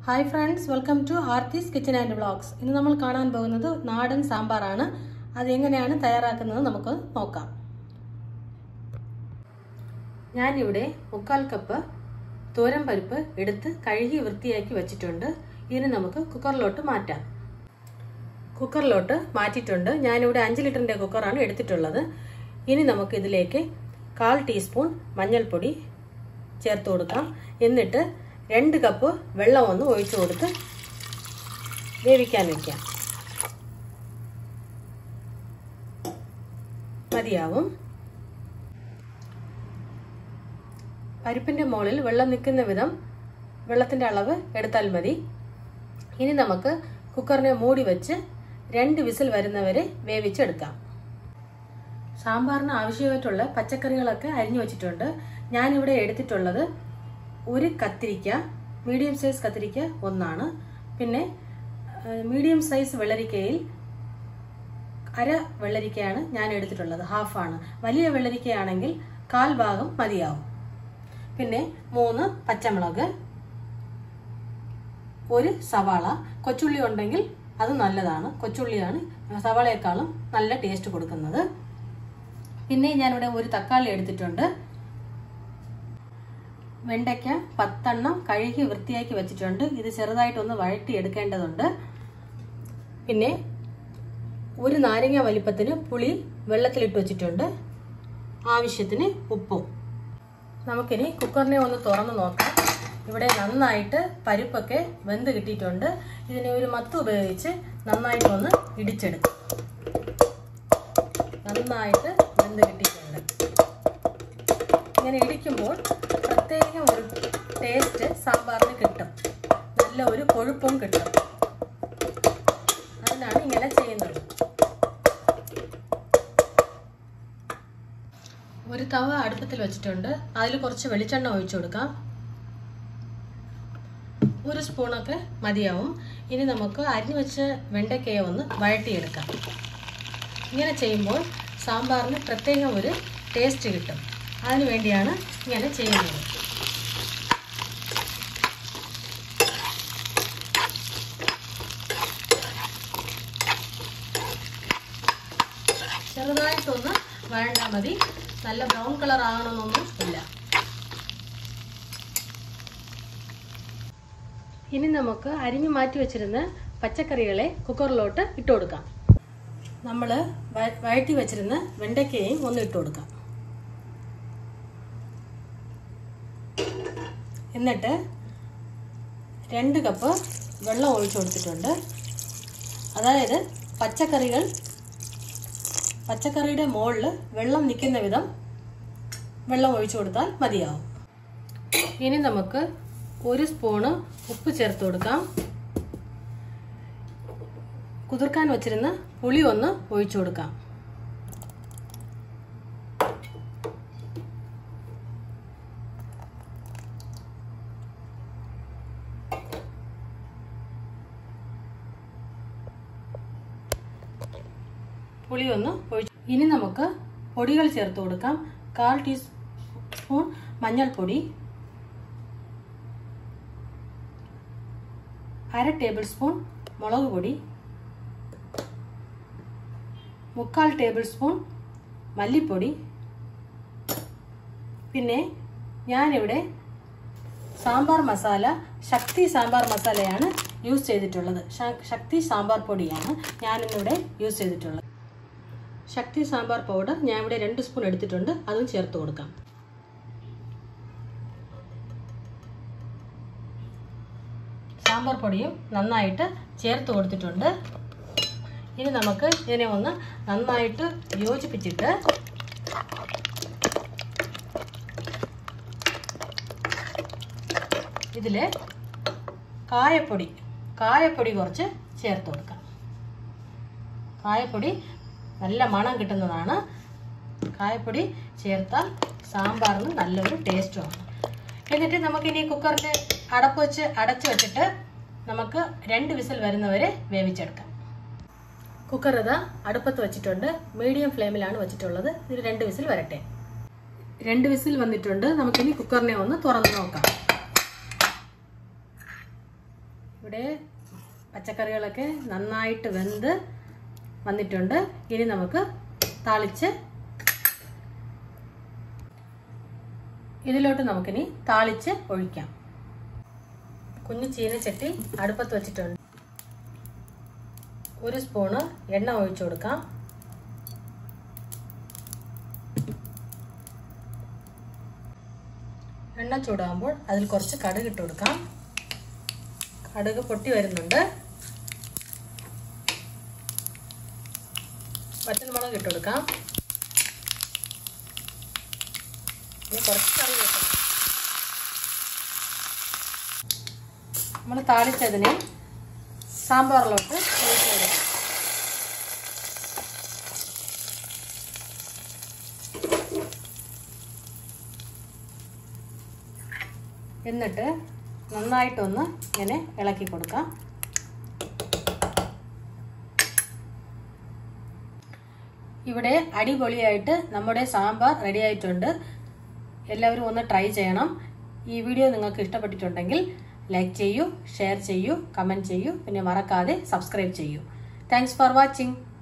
hi friends welcome to Aarthi's kitchen and vlogs ഇന്ന് നമ്മൾ കാണാൻ പോകുന്നത് നാടൻ സാമ്പാറാണ് അത് എങ്ങനെയാണ് തയ്യാറാക്കുന്നത് നമുക്ക് നോക്കാം ഞാനിവിടെ മുക്കാൽ കപ്പ് തോരൻ പരിപ്പ് എടുത്ത് കഴുകി വൃത്തിയാക്കി വെച്ചിട്ടുണ്ട് ഇതിന് നമുക്ക് കുക്കറിലോട്ട് മാറ്റാം കുക്കറിലോട്ട് മാറ്റിയിട്ടുണ്ട് ഞാനിവിടെ അഞ്ച് ലിറ്ററിൻ്റെ കുക്കറാണ് എടുത്തിട്ടുള്ളത് ഇനി നമുക്ക് ഇതിലേക്ക് കാൽ ടീസ്പൂൺ മഞ്ഞൾപ്പൊടി ചേർത്ത് കൊടുക്കാം എന്നിട്ട് രണ്ട് കപ്പ് വെള്ളം ഒന്ന് ഒഴിച്ചു കൊടുത്ത് വേവിക്കാൻ വയ്ക്കാം മതിയാവും പരിപ്പിൻ്റെ മുകളിൽ വെള്ളം നിൽക്കുന്ന വിധം വെള്ളത്തിൻ്റെ അളവ് എടുത്താൽ മതി ഇനി നമുക്ക് കുക്കറിനെ മൂടി വെച്ച് രണ്ട് വിസിൽ വരുന്നവരെ വേവിച്ചെടുക്കാം സാമ്പാറിന് ആവശ്യമായിട്ടുള്ള പച്ചക്കറികളൊക്കെ അരിഞ്ഞു വെച്ചിട്ടുണ്ട് ഞാനിവിടെ എടുത്തിട്ടുള്ളത് ഒരു കത്തിരിക്ക മീഡിയം സൈസ് കത്തിരിക്ക ഒന്നാണ് പിന്നെ മീഡിയം സൈസ് വെള്ളരിക്കയിൽ അര വെള്ളരിക്കയാണ് ഞാൻ എടുത്തിട്ടുള്ളത് ഹാഫാണ് വലിയ വെള്ളരിക്കയാണെങ്കിൽ കാൽ ഭാഗം മതിയാവും പിന്നെ മൂന്ന് പച്ചമുളക് ഒരു സവാള കൊച്ചുള്ളി ഉണ്ടെങ്കിൽ അത് നല്ലതാണ് കൊച്ചുള്ളിയാണ് സവാളയെക്കാളും നല്ല ടേസ്റ്റ് കൊടുക്കുന്നത് പിന്നെ ഞാനിവിടെ ഒരു തക്കാളി എടുത്തിട്ടുണ്ട് വെണ്ടയ്ക്ക പത്തെണ്ണം കഴുകി വൃത്തിയാക്കി വെച്ചിട്ടുണ്ട് ഇത് ചെറുതായിട്ടൊന്ന് വഴറ്റി എടുക്കേണ്ടതുണ്ട് പിന്നെ ഒരു നാരങ്ങ വലിപ്പത്തിന് പുളി വെള്ളത്തിലിട്ട് വെച്ചിട്ടുണ്ട് ആവശ്യത്തിന് ഉപ്പും നമുക്കിനി കുക്കറിനെ ഒന്ന് തുറന്ന് നോക്കാം ഇവിടെ നന്നായിട്ട് പരിപ്പൊക്കെ വെന്ത് കിട്ടിയിട്ടുണ്ട് ഇതിനെ ഒരു മത്ത് ഉപയോഗിച്ച് നന്നായിട്ടൊന്ന് ഇടിച്ചെടുക്കും നന്നായിട്ട് വെന്ത് കിട്ടിയിട്ടുണ്ട് ഇങ്ങനെ ഇടിക്കുമ്പോൾ പ്രത്യേകം ഒരു ടേസ്റ്റ് സാമ്പാറിന് കിട്ടും നല്ല ഒരു കൊഴുപ്പും കിട്ടും അതിനാണ് ഇങ്ങനെ ചെയ്യുന്നത് ഒരു തവ അടുപ്പത്തിൽ വെച്ചിട്ടുണ്ട് അതിൽ കുറച്ച് വെളിച്ചെണ്ണ ഒഴിച്ചു കൊടുക്കാം ഒരു സ്പൂണൊക്കെ മതിയാവും ഇനി നമുക്ക് അരിഞ്ഞു വെച്ച വെണ്ടയ്ക്കയെ ഒന്ന് വഴട്ടിയെടുക്കാം ഇങ്ങനെ ചെയ്യുമ്പോൾ സാമ്പാറിന് പ്രത്യേകം ഒരു ടേസ്റ്റ് കിട്ടും അതിനു വേണ്ടിയാണ് ഇങ്ങനെ ചെയ്യുന്നത് ചെറുതായിട്ടൊന്ന് വഴണ്ടാൽ മതി നല്ല ബ്രൗൺ കളർ ആകണമെന്നൊന്നും ഇല്ല ഇനി നമുക്ക് അരിഞ്ഞു മാറ്റി വെച്ചിരുന്ന പച്ചക്കറികളെ കുക്കറിലോട്ട് ഇട്ട് കൊടുക്കാം നമ്മൾ വഴറ്റി വെച്ചിരുന്ന വെണ്ടയ്ക്കയും ഒന്ന് ഇട്ട് കൊടുക്കാം എന്നിട്ട് രണ്ട് കപ്പ് വെള്ളം ഒഴിച്ചു കൊടുത്തിട്ടുണ്ട് അതായത് പച്ചക്കറികൾ പച്ചക്കറിയുടെ മുകളിൽ വെള്ളം നിൽക്കുന്ന വിധം വെള്ളം ഒഴിച്ചു കൊടുത്താൽ മതിയാവും ഇനി നമുക്ക് ഒരു സ്പൂണ് ഉപ്പ് ചേർത്ത് കൊടുക്കാം കുതിർക്കാൻ വെച്ചിരുന്ന പുളി ഒന്ന് ഒഴിച്ചു കൊടുക്കാം പുളി ഒന്ന് ഒഴിച്ചു ഇനി നമുക്ക് പൊടികൾ ചേർത്ത് കൊടുക്കാം കാൽ ടീസ്പൂൺ മഞ്ഞൾപ്പൊടി അര ടേബിൾ സ്പൂൺ മുളക് പൊടി മുക്കാൽ ടേബിൾ സ്പൂൺ മല്ലിപ്പൊടി പിന്നെ ഞാനിവിടെ സാമ്പാർ മസാല ശക്തി സാമ്പാർ മസാലയാണ് യൂസ് ചെയ്തിട്ടുള്ളത് ശക്തി സാമ്പാർ പൊടിയാണ് ഞാനിന്നിവിടെ യൂസ് ചെയ്തിട്ടുള്ളത് ശക്തി സാമ്പാർ പൗഡർ ഞാൻ ഇവിടെ രണ്ട് സ്പൂൺ എടുത്തിട്ടുണ്ട് അതും ചേർത്ത് കൊടുക്കാം സാമ്പാർ പൊടിയും നന്നായിട്ട് ചേർത്ത് കൊടുത്തിട്ടുണ്ട് ഇനി നമുക്ക് ഇതിനെ ഒന്ന് നന്നായിട്ട് യോജിപ്പിച്ചിട്ട് ഇതിൽ കായപ്പൊടി കായപ്പൊടി കുറച്ച് ചേർത്ത് കൊടുക്കാം കായപ്പൊടി നല്ല മണം കിട്ടുന്നതാണ് കായപ്പൊടി ചേർത്താൽ സാമ്പാറിന് നല്ലൊരു ടേസ്റ്റുമാണ് എന്നിട്ട് നമുക്കിനി കുക്കറിൽ അടപ്പ് വെച്ച് അടച്ചു വെച്ചിട്ട് നമുക്ക് രണ്ട് വിസിൽ വരുന്നവരെ വേവിച്ചെടുക്കാം കുക്കർ ഇതാ അടുപ്പത്ത് വെച്ചിട്ടുണ്ട് മീഡിയം ഫ്ലെയിമിലാണ് വെച്ചിട്ടുള്ളത് ഇതിൽ രണ്ട് വിസിൽ വരട്ടെ രണ്ട് വിസിൽ വന്നിട്ടുണ്ട് നമുക്കിനി കുക്കറിനെ ഒന്ന് തുറന്ന് നോക്കാം ഇവിടെ പച്ചക്കറികളൊക്കെ നന്നായിട്ട് വെന്ത് വന്നിട്ടുണ്ട് ഇനി നമുക്ക് താളിച്ച് ഇതിലോട്ട് നമുക്കിനി താളിച്ച് ഒഴിക്കാം കുഞ്ഞു ചീനച്ചട്ടി അടുപ്പത്ത് വെച്ചിട്ടുണ്ട് ഒരു സ്പൂണ് എണ്ണ ഒഴിച്ചു കൊടുക്കാം എണ്ണ ചൂടാകുമ്പോൾ അതിൽ കുറച്ച് കടുക് ഇട്ട് കൊടുക്കാം കടുക് പൊട്ടി വരുന്നുണ്ട് വറ്റൽമുളക് ഇട്ട് കൊടുക്കാം ഇനി കുറച്ച് കറി വെക്കാം നമ്മൾ താളിച്ചതിനെ സാമ്പാറിലോട്ട് ഒഴിച്ച് കൊടുക്കാം എന്നിട്ട് നന്നായിട്ടൊന്ന് ഇങ്ങനെ ഇളക്കി കൊടുക്കാം ഇവിടെ അടിപൊളിയായിട്ട് നമ്മുടെ സാമ്പാർ റെഡി ആയിട്ടുണ്ട് എല്ലാവരും ഒന്ന് ട്രൈ ചെയ്യണം ഈ വീഡിയോ നിങ്ങൾക്ക് ഇഷ്ടപ്പെട്ടിട്ടുണ്ടെങ്കിൽ ലൈക്ക് ചെയ്യൂ ഷെയർ ചെയ്യൂ കമൻറ്റ് ചെയ്യൂ പിന്നെ മറക്കാതെ സബ്സ്ക്രൈബ് ചെയ്യൂ താങ്ക്സ് ഫോർ വാച്ചിങ്